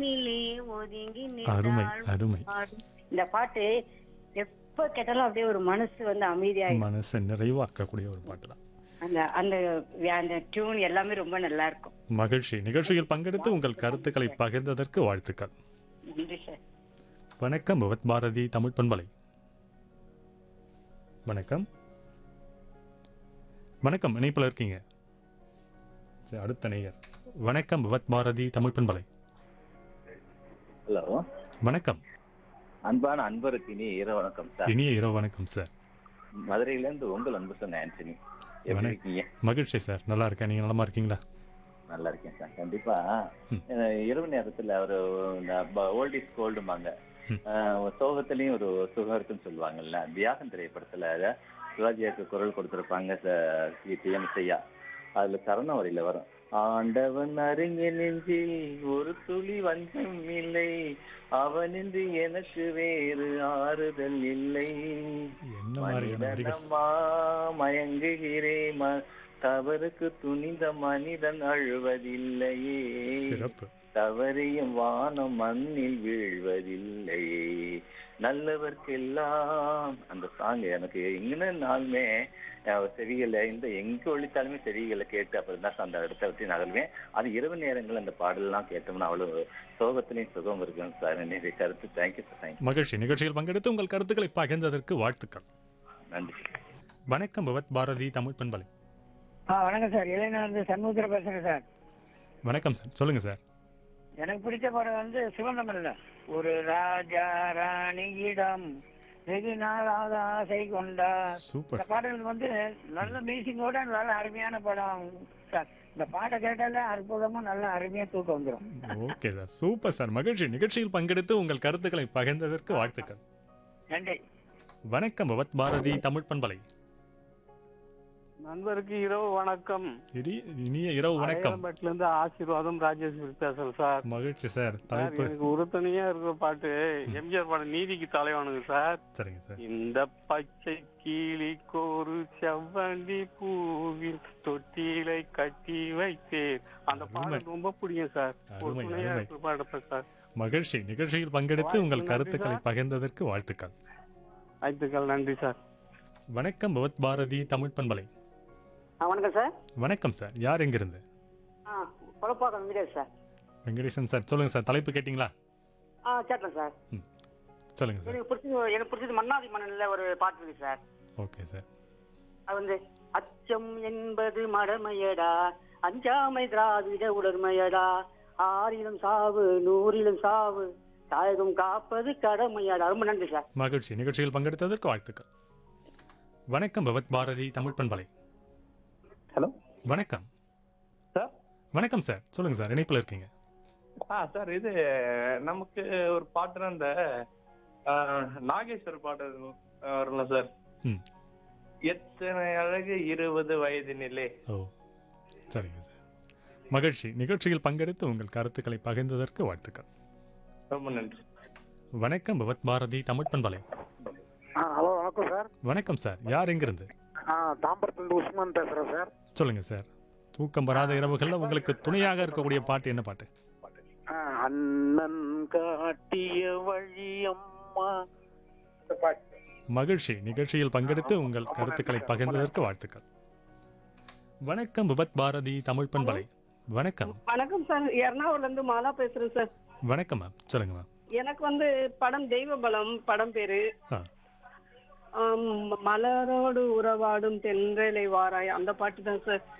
தனிமையிலே ஒதுங்கி அருமை நின்றாள் அருமை பாடும். இந்த பாட்டு எப்ப கேட்டாலும் அப்படியே ஒரு மனசு வந்து அமைதியாயிடும் மனசை நிறைவாக்கக்கூடிய ஒரு பாட்டு தான் அந்த அந்த அந்த டியூன் எல்லாமே ரொம்ப நல்லா இருக்கும் மகிழ்ச்சி நிகழ்ச்சியில் பங்கெடுத்து உங்கள் கருத்துக்களை பகிர்ந்ததற்கு வாழ்த்துக்கள் நன்றி சார் வணக்கம் பவத் பாரதி தமிழ் பண்பலை வணக்கம் வணக்கம் இணைப்பில் இருக்கீங்க சரி அடுத்த நேயர் வணக்கம் பவத் பாரதி தமிழ் பண்பலை ஹலோ வணக்கம் அன்பான அன்பருக்கு இனி இரவு வணக்கம் சார் இனிய இரவு வணக்கம் சார் மதுரையில இருந்து உங்கள் அன்பு சொன்ன ஆண்டனி எப்படி வணக்கம். இருக்கீங்க மகிழ்ச்சி சார் நல்லா இருக்கேன் நீங்க நலமா இருக்கீங்களா நல்லா இருக்கேன் சார் கண்டிப்பா ம். அஹ், இரவு நேரத்துல ஒரு ஓல்ட் இஸ் கோல்டுமாங்க ம். சோகத்திலையும் ஒரு சுகம் இருக்குன்னு சொல்லுவாங்கல்ல தியாகம் திரைப்படத்துல சிவாஜியாக்கு குரல் கொடுத்திருப்பாங்க டிஎம்சையா அதுல சரண வரியில வரும் ஆண்டவன் அறிஞ நெஞ்சில் ஒரு துளி வஞ்சம் இல்லை அவனின்றி எனக்கு வேறு ஆறுதல் இல்லை என்ன மாதிரியான வரிகள் மனிதனம்மா மயங்குகிறேன் ம- தவறுக்கு துணிந்த மனிதன் அழுவதில்லையே சிறப்பு தவறியும் வானம் மண்ணில் வீழ்வதில்லையே நல்லவர்க்கெல்லாம் அந்த சாங் எனக்கு எங்கன்னு நாளுமே அஹ், செவிகளை இந்த எங்க ஒழித்தாலுமே செவிகளை கேட்டு அப்புறம் தான் அந்த இடத்த விட்டு நகர்வேன் அது இரவு நேரங்கள் அந்த பாடல்லாம் கேட்டோம்னா அவ்வளவு சோகத்திலையும் சுகம் இருக்குன்னு சார் என்னுடைய கருத்து தேங்க்யூ சார் தேங்க்யூ மகிழ்ச்சி நிகழ்ச்சியில் பங்கெடுத்து உங்கள் கருத்துக்களை பகிர்ந்ததற்கு வாழ்த்துக்கள் நன்றி வணக்கம் பவத் பாரதி தமிழ் பண்பலை ஆ வணக்கம் சார் இளைஞர் சண்முகத்துல பேசுறேன் சார் வணக்கம் சார் சொல்லுங்க சார் எனக்கு பிடிச்ச படம் வந்து சிவந்தமிழ்ல ஒரு ராஜா ராணியிடம் வெகு நாளாக ஆசை கொண்டா சூப்பர் இந்த சார் பாடல் வந்து நல்ல மியூசிக்கோட நல்ல அருமையான படம் சார் இந்த பாட்டை கேட்டாலே அற்புதமா நல்ல அருமையா தூக்கம் வந்துடும் ஓகே சார் சூப்பர் சார் மகிழ்ச்சி நிகழ்ச்சியில் பங்கெடுத்து உங்கள் கருத்துக்களை பகிர்ந்ததற்கு வாழ்த்துக்கள் நன்றி வணக்கம் பவத் பாரதி தமிழ் பண்பலை நண்பருக்கு இரவு வணக்கம் இனி- இனிய இரவு வணக்கம் அடையாளம்பேட்டில இருந்து ஆசீர்வாதம் ராஜேஸ்வரி பேசுறேன் சார் மகிழ்ச்சி சார் சார் தலைப்பு எனக்கு உறுதுணையா இருக்கிற பாட்டு எம்ஜிஆர் பாட்டு நீதிக்கு தலைவானுங்க சார் சரிங்க சார் இந்த பச்சை கிளிக்கு ஒரு செவ்வந்தி பூவில் தொட்டிலை கட்டி வைத்தேன் அந்த அருமை. பாட்டு ரொம்ப பிடிக்கும் சார் அருமை, உறுதுணையா அருமை. இருக்கிற பாட்டு சார் மகிழ்ச்சி நிகழ்ச்சியில் பங்கெடுத்து உங்கள் வாழ்த்துக்கள் கருத்துக்களை நன்றி பகிர்ந்ததற்கு வாழ்த்துக்கள் வாழ்த்துக்கள் நன்றி சார் வணக்கம் பவத் பாரதி தமிழ் பண்பலை வணக்கம் சார் வணக்கம் சார் யார் எங்கிருந்து ஆ குழப்பாக்கம் வீரர் சார் வெங்கடேசன் சார் சொல்லுங்க சார் தலைப்பு கேட்டிங்களா ஆ கேட்டேன் சார் சொல்லுங்க சார் எனக்கு பிடிச்சது எனக்கு பிடிச்சது மன்னாதி மன்னன்ல ஒரு பாட்டு இருக்கு சார் ஓகே சார் அது வந்து அச்சம் என்பது மடமையடா அஞ்சாமை திராவிட உடர்மையடா ஆறிலும் சாவு நூறிலும் சாவு தாயகம் காப்பது கடமையடா ரொம்ப நன்றி சார் மகிழ்ச்சி நிகழ்ச்சியில் பங்கெடுத்ததற்கு வாழ்த்துக்கள் வணக்கம் பவத் பாரதி தமிழ் பண்பலை ஹலோ வணக்கம் சார் வணக்கம் சார் சொல்லுங்க சார் இணைப்பில் இருக்கீங்க ஆ சார் இது நமக்கு ஒரு பாட்டுனா இந்த ஆ, நாகேஸ்வர் பாட்டு ஆ, வரும்ல சார் ம் எத்தனை அழகு இருபது வயதினிலே ஓ சரிங்க சார் மகிழ்ச்சி நிகழ்ச்சியில் பங்கெடுத்து உங்கள் கருத்துக்களை பகிர்ந்ததற்கு வாழ்த்துக்கள் ரொம்ப நன்றி வணக்கம் பவத் பாரதி தமிழ் பண்பலை ஆ ஹலோ வணக்கம் சார் வணக்கம் சார் யார் எங்கிருந்து ஆ தாம்பரத்துலேருந்து உஸ்மான் பேசுறேன் சார் சொல்லுங்க சார் தூக்கம் வராத இரவுகளில் உங்களுக்கு துணையாக இருக்கக்கூடிய பாட்டு என்ன பாட்டு அண்ணன் காட்டிய வழி அம்மா மகிழ்ச்சி நிகழ்ச்சியில் பங்கெடுத்து உங்கள் கருத்துக்களை பகிர்ந்ததற்கு வாழ்த்துக்கள் வணக்கம் விபத் பாரதி தமிழ் பண்பலை வணக்கம் வணக்கம் சார் எர்ணாகுளம்ல இருந்து மாலா பேசுறேன் சார் வணக்கம் மேம் சொல்லுங்க மேம் எனக்கு வந்து படம் தெய்வ பலம் படம் பேரு ஆ ஆம், மலரோடு உறவாடும் தென்றலை வாராய் அந்த பாட்டு தான் சார்